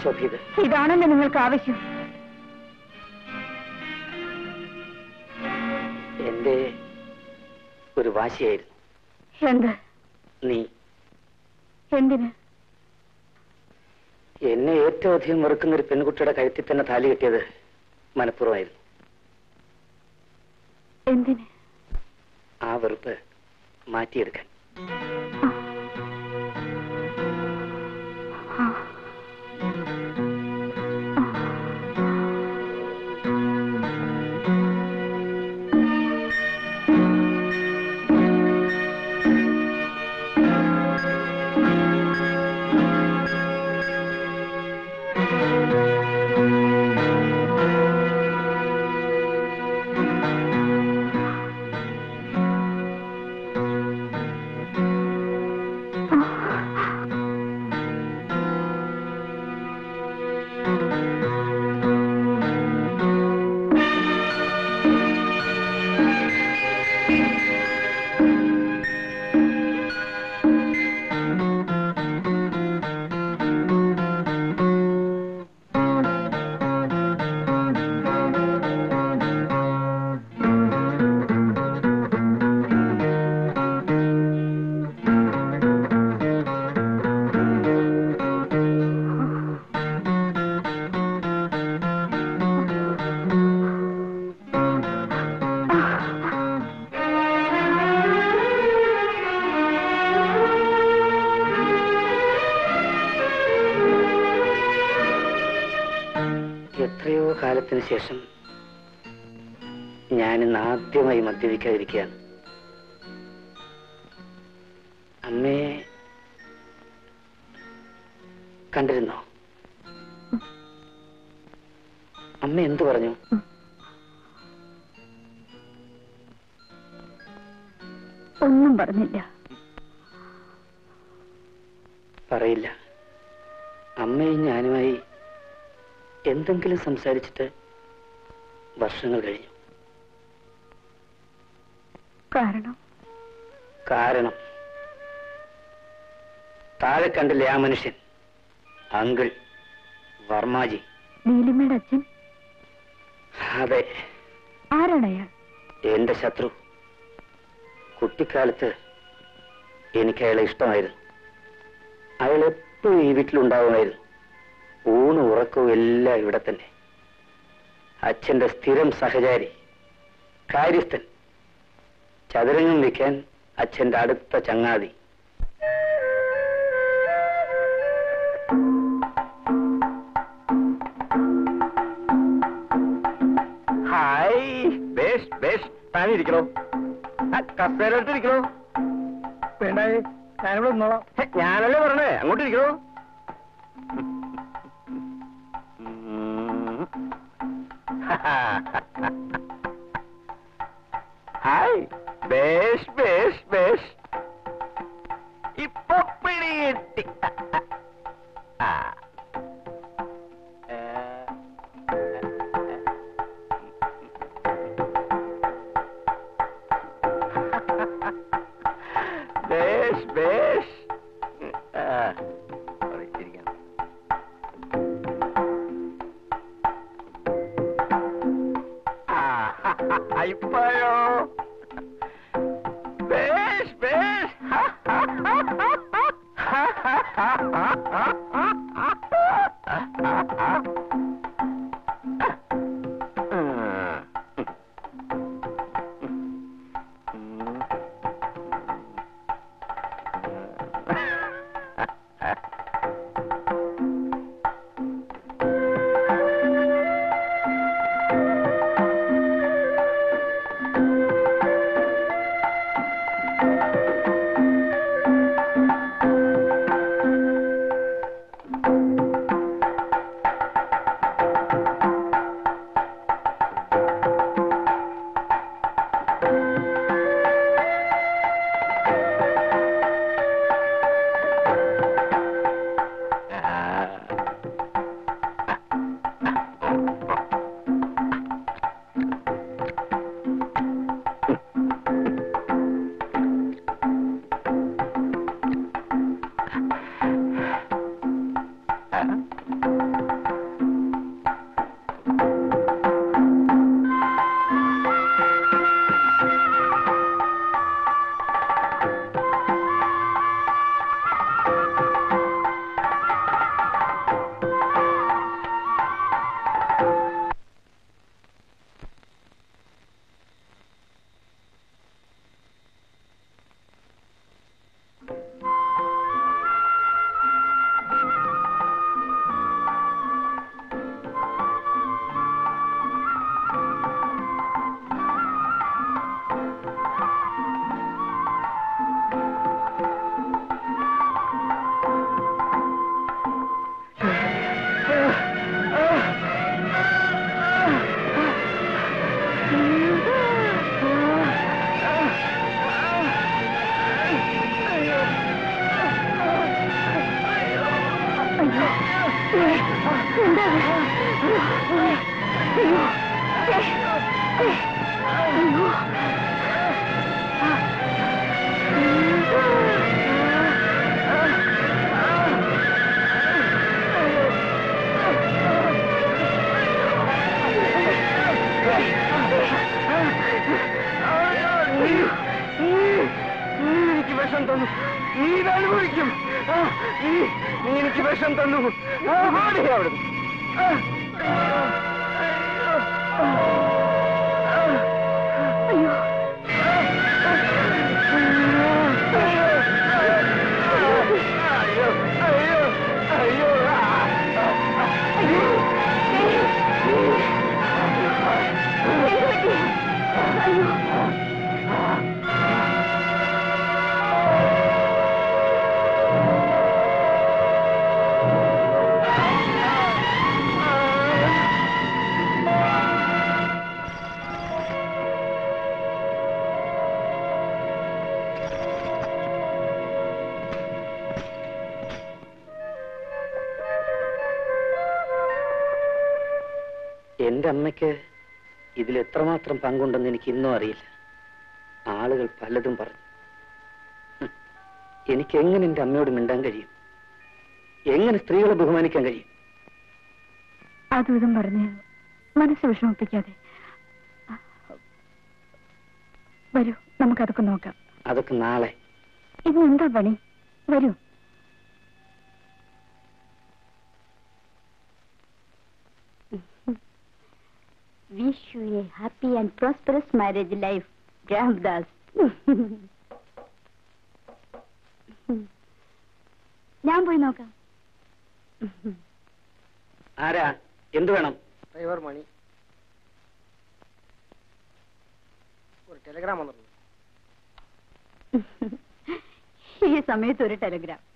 ശോഭ ഇത് ഇതാണല്ലോ നിങ്ങൾക്ക് ആവശ്യം എന്റെ ഒരു വാശിയായിരുന്നു എന്ത് നീ എന്തിന് എന്നെ ഏറ്റവും അധികം വെറുക്കുന്ന ഒരു പെൺകുട്ടിയുടെ കഴുത്തിൽ തന്നെ താലി കെട്ടിയത് മനഃപൂർവ്വമായിരുന്നു എന്തിന് ആ വെറുപ്പ് മാറ്റിയെടുക്കാൻ ആ. എത്രയോ കാലത്തിന് ശേഷം ഞാനിന്ന് ആദ്യമായി മദ്യപിക്കാതിരിക്കുകയാണ് അമ്മയെ കണ്ടിരുന്നോ അമ്മ എന്തു പറഞ്ഞു ഒന്നും പറഞ്ഞില്ല പറയില്ല അമ്മയും ഞാനുമായി എന്തെങ്കിലും സംസാരിച്ചിട്ട് വർഷങ്ങൾ കഴിഞ്ഞു കാരണം കാരണം താഴെ കണ്ടില്ലേ ആ മനുഷ്യൻ അങ്കിൾ വർമാജി നീലിമയുടെ അച്ഛൻ അതെ ആരാണ് അയാൾ എന്റെ ശത്രു കുട്ടിക്കാലത്ത് എനിക്ക് അയാളെ ഇഷ്ടമായിരുന്നു അയാൾ എപ്പോഴും ഈ വീട്ടിലുണ്ടാവുമായിരുന്നു ഊണും ഉറക്കവും എല്ലാം ഇവിടെ തന്നെ അച്ഛന്റെ സ്ഥിരം സഹചാരി കാര്യസ്ഥൻ ചതുരംഗം വിൽക്കാൻ അച്ഛന്റെ അടുത്ത ചങ്ങാതി ഹായ് ബേഷ് ബേഷ് താനിരിക്കണോ കസേരട്ടിരിക്കണോ വേണ്ട ഞാനിവിടെ നിന്നോളാം ഹെ, ഞാനല്ലേ പറഞ്ഞേ അങ്ങോട്ട് ഇരിക്കണോ ഹായ് ബേഷ് ബേഷ് ബേഷ് ഇപ്പൊ പിടികിട്ടി ആ ഏ, ബേഷ് ബേഷ് ആ, sorry, ഇരിക്കാം. ആ, ഇപ്പോഴോ ബേഷ് ബേഷ് തന്നു നീ ഇത് അനുഭവിക്കും ആ, നീ നീ എനിക്ക് വിഷം തന്നു ആ, ഓടി അവിടുന്ന് ആ, അയ്യോ, അയ്യോ, അയ്യോ അയ്യോ, അയ്യോ, അയ്യോ, ആ, അയ്യോ എന്ത് പറ്റി? അയ്യോ എന്റെ അമ്മയ്ക്ക് ഇതിൽ എത്രമാത്രം പങ്കുണ്ടെന്ന് എനിക്ക് ഇന്നും അറിയില്ല ആളുകൾ പലതും പറഞ്ഞു ഹും. എനിക്ക് എങ്ങനെ എന്റെ അമ്മയോട് മിണ്ടാൻ കഴിയും എങ്ങനെ സ്ത്രീകളെ ബഹുമാനിക്കാൻ കഴിയും അതും ഇതും പറഞ്ഞ് മനസ്സ് വിഷമിപ്പിക്കാതെ വരൂ നമുക്കതൊക്കെ നോക്കാം അതൊക്കെ നാളെ ഇത് എന്താ പണി വരൂ wish you a happy and prosperous marriage life Ramdas ഞാൻ പോയി നോക്കാം ആരാ എന്തു വേണം ഡ്രൈവർ മണി ഒരു ടെലിഗ്രാം വന്നിട്ടുണ്ട് ഈ സമയത്ത് ഒരു ടെലിഗ്രാം